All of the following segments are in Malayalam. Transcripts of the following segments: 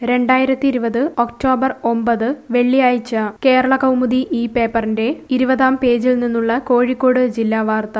രണ്ടായിരത്തി ഇരുപത് ഒക്ടോബർ ഒമ്പത് വെള്ളിയാഴ്ച കേരള കൗമുദി ഈ പേപ്പറിന്റെ ഇരുപതാം പേജിൽ നിന്നുള്ള കോഴിക്കോട് ജില്ലാ വാർത്ത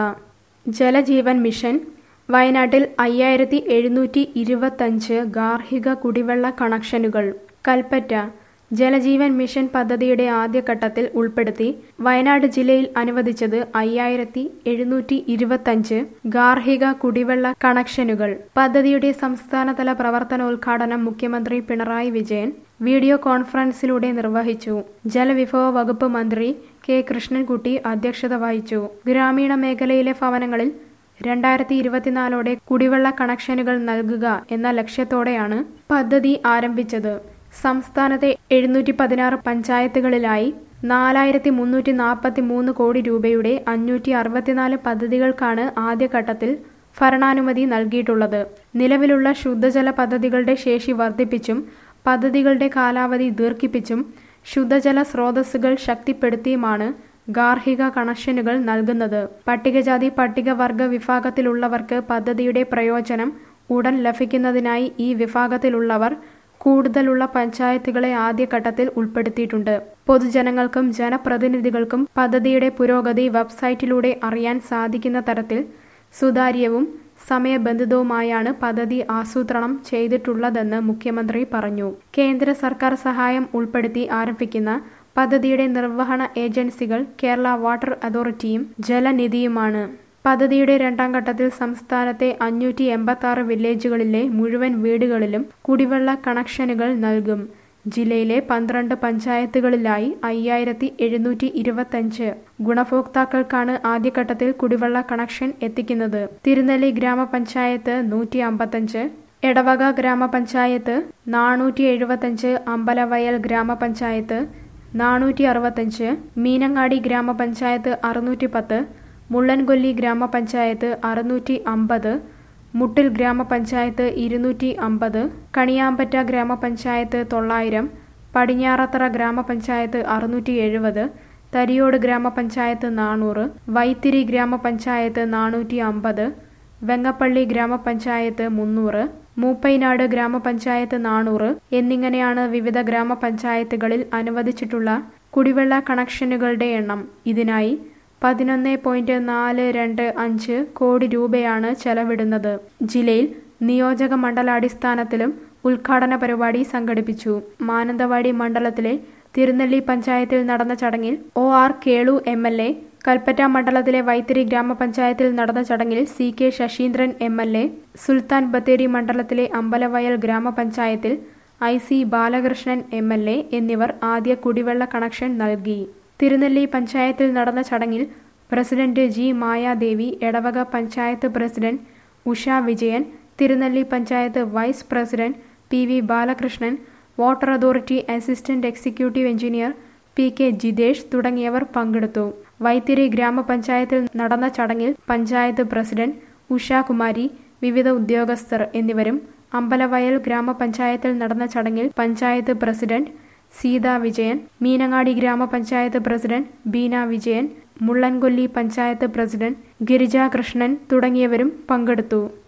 ജലജീവൻ മിഷൻ വയനാട്ടിൽ അയ്യായിരത്തി എഴുന്നൂറ്റി ഇരുപത്തഞ്ച് ഗാർഹിക കുടിവെള്ള കണക്ഷനുകൾ കൽപ്പറ്റ ജലജീവൻ മിഷൻ പദ്ധതിയുടെ ആദ്യഘട്ടത്തിൽ ഉൾപ്പെടുത്തി വയനാട് ജില്ലയിൽ അനുവദിച്ചത് അയ്യായിരത്തി എഴുന്നൂറ്റി ഇരുപത്തഞ്ച് ഗാർഹിക കുടിവെള്ള കണക്ഷനുകൾ പദ്ധതിയുടെ സംസ്ഥാനതല പ്രവർത്തനോദ്ഘാടനം മുഖ്യമന്ത്രി പിണറായി വിജയൻ വീഡിയോ കോൺഫറൻസിലൂടെ നിർവഹിച്ചു ജലവിഭവ വകുപ്പ് മന്ത്രി കെ കൃഷ്ണൻകുട്ടി അധ്യക്ഷത വഹിച്ചു ഗ്രാമീണ മേഖലയിലെ ഭവനങ്ങളിൽ രണ്ടായിരത്തി ഇരുപത്തിനാലോടെ കുടിവെള്ള കണക്ഷനുകൾ നൽകുക എന്ന ലക്ഷ്യത്തോടെയാണ് പദ്ധതി ആരംഭിച്ചത് സംസ്ഥാനത്തെ എഴുന്നൂറ്റി പതിനാറ് പഞ്ചായത്തുകളിലായി നാലായിരത്തി മുന്നൂറ്റി നാൽപ്പത്തി മൂന്ന് കോടി രൂപയുടെ അഞ്ഞൂറ്റി അറുപത്തിനാല് പദ്ധതികൾക്കാണ് ആദ്യഘട്ടത്തിൽ ഭരണാനുമതി നൽകിയിട്ടുള്ളത് നിലവിലുള്ള ശുദ്ധജല പദ്ധതികളുടെ ശേഷി വർദ്ധിപ്പിച്ചും പദ്ധതികളുടെ കാലാവധി ദീർഘിപ്പിച്ചും ശുദ്ധജല സ്രോതസ്സുകൾ ശക്തിപ്പെടുത്തിയുമാണ് ഗാർഹിക കണക്ഷനുകൾ നൽകുന്നത് പട്ടികജാതി പട്ടികവർഗ വിഭാഗത്തിലുള്ളവർക്ക് പദ്ധതിയുടെ പ്രയോജനം ഉടൻ ലഭിക്കുന്നതിനായി ഈ വിഭാഗത്തിലുള്ളവർ കൂടുതലുള്ള പഞ്ചായത്തുകളെ ആദ്യഘട്ടത്തിൽ ഉൾപ്പെടുത്തിയിട്ടുണ്ട് പൊതുജനങ്ങൾക്കും ജനപ്രതിനിധികൾക്കും പദ്ധതിയുടെ പുരോഗതി വെബ്സൈറ്റിലൂടെ അറിയാൻ സാധിക്കുന്ന തരത്തിൽ സുതാര്യവും സമയബന്ധിതവുമായാണ് പദ്ധതി ആസൂത്രണം ചെയ്തിട്ടുള്ളതെന്ന് മുഖ്യമന്ത്രി പറഞ്ഞു കേന്ദ്ര സർക്കാർ സഹായം ഉൾപ്പെടുത്തി ആരംഭിക്കുന്ന പദ്ധതിയുടെ നിർവഹണ ഏജൻസികൾ കേരള വാട്ടർ അതോറിറ്റിയും ജലനിധിയുമാണ് പദ്ധതിയുടെ രണ്ടാം ഘട്ടത്തിൽ സംസ്ഥാനത്തെ അഞ്ഞൂറ്റി എൺപത്തി ആറ് വില്ലേജുകളിലെ മുഴുവൻ വീടുകളിലും കുടിവെള്ള കണക്ഷനുകൾ നൽകും ജില്ലയിലെ പന്ത്രണ്ട് പഞ്ചായത്തുകളിലായി അയ്യായിരത്തി എഴുന്നൂറ്റി ഇരുപത്തഞ്ച് ഗുണഭോക്താക്കൾക്കാണ് ആദ്യഘട്ടത്തിൽ കുടിവെള്ള കണക്ഷൻ എത്തിക്കുന്നത് തിരുനെല്ലി ഗ്രാമപഞ്ചായത്ത് നൂറ്റി അമ്പത്തഞ്ച് എടവക ഗ്രാമപഞ്ചായത്ത് നാനൂറ്റി എഴുപത്തഞ്ച് അമ്പലവയൽ ഗ്രാമപഞ്ചായത്ത് നാനൂറ്റി അറുപത്തഞ്ച് മീനങ്ങാടി ഗ്രാമപഞ്ചായത്ത് അറുന്നൂറ്റി പത്ത് മുള്ളൻകൊല്ലി ഗ്രാമപഞ്ചായത്ത് അറുന്നൂറ്റി അമ്പത് മുട്ടിൽ ഗ്രാമപഞ്ചായത്ത് ഇരുന്നൂറ്റി അമ്പത് കണിയാമ്പറ്റ ഗ്രാമപഞ്ചായത്ത് തൊള്ളായിരം പടിഞ്ഞാറത്തറ ഗ്രാമപഞ്ചായത്ത് അറുന്നൂറ്റി എഴുപത് തരിയോട് ഗ്രാമപഞ്ചായത്ത് നാനൂറ് വൈത്തിരി ഗ്രാമപഞ്ചായത്ത് നാനൂറ്റി അമ്പത് വെങ്ങപ്പള്ളി ഗ്രാമപഞ്ചായത്ത് മുന്നൂറ് മൂപ്പൈനാട് ഗ്രാമപഞ്ചായത്ത് നാനൂറ് എന്നിങ്ങനെയാണ് വിവിധ ഗ്രാമപഞ്ചായത്തുകളിൽ അനുവദിച്ചിട്ടുള്ള കുടിവെള്ള കണക്ഷനുകളുടെ എണ്ണം ഇതിനായി പതിനൊന്ന് പോയിന്റ് നാല് രണ്ട് അഞ്ച് കോടി രൂപയാണ് ചെലവിടുന്നത് ജില്ലയിൽ നിയോജക മണ്ഡലാടിസ്ഥാനത്തിലും ഉദ്ഘാടന പരിപാടി സംഘടിപ്പിച്ചു മാനന്തവാടി മണ്ഡലത്തിലെ തിരുനെല്ലി പഞ്ചായത്തിൽ നടന്ന ചടങ്ങിൽ O R Kelu M L A Kalpetta മണ്ഡലത്തിലെ വൈത്തിരി ഗ്രാമപഞ്ചായത്തിൽ നടന്ന ചടങ്ങിൽ C K Saseendran M L A Sultan Bathery മണ്ഡലത്തിലെ അമ്പലവയൽ ഗ്രാമപഞ്ചായത്തിൽ I C Balakrishnan M L A എന്നിവർ ആദ്യ കുടിവെള്ള കണക്ഷൻ നൽകി തിരുനെല്ലി പഞ്ചായത്തിൽ നടന്ന ചടങ്ങിൽ president G Mayadevi Edavaka panchayat president Usha Vijayan Thirunelli panchayat vice president P V Balakrishnan water authority assistant executive engineer P K Jithesh തുടങ്ങിയവർ പങ്കെടുത്തു വൈത്തിരി ഗ്രാമപഞ്ചായത്തിൽ നടന്ന ചടങ്ങിൽ പഞ്ചായത്ത് പ്രസിഡന്റ് ഉഷാകുമാരി വിവിധ ഉദ്യോഗസ്ഥർ എന്നിവരും അമ്പലവയൽ ഗ്രാമപഞ്ചായത്തിൽ നടന്ന ചടങ്ങിൽ പഞ്ചായത്ത് പ്രസിഡന്റ് സീത വിജയൻ മീനങ്ങാടി ഗ്രാമപഞ്ചായത്ത് പ്രസിഡന്റ് ബീന വിജയൻ മുള്ളൻകൊല്ലി പഞ്ചായത്ത് പ്രസിഡന്റ് ഗിരിജാകൃഷ്ണൻ തുടങ്ങിയവരും പങ്കെടുത്തു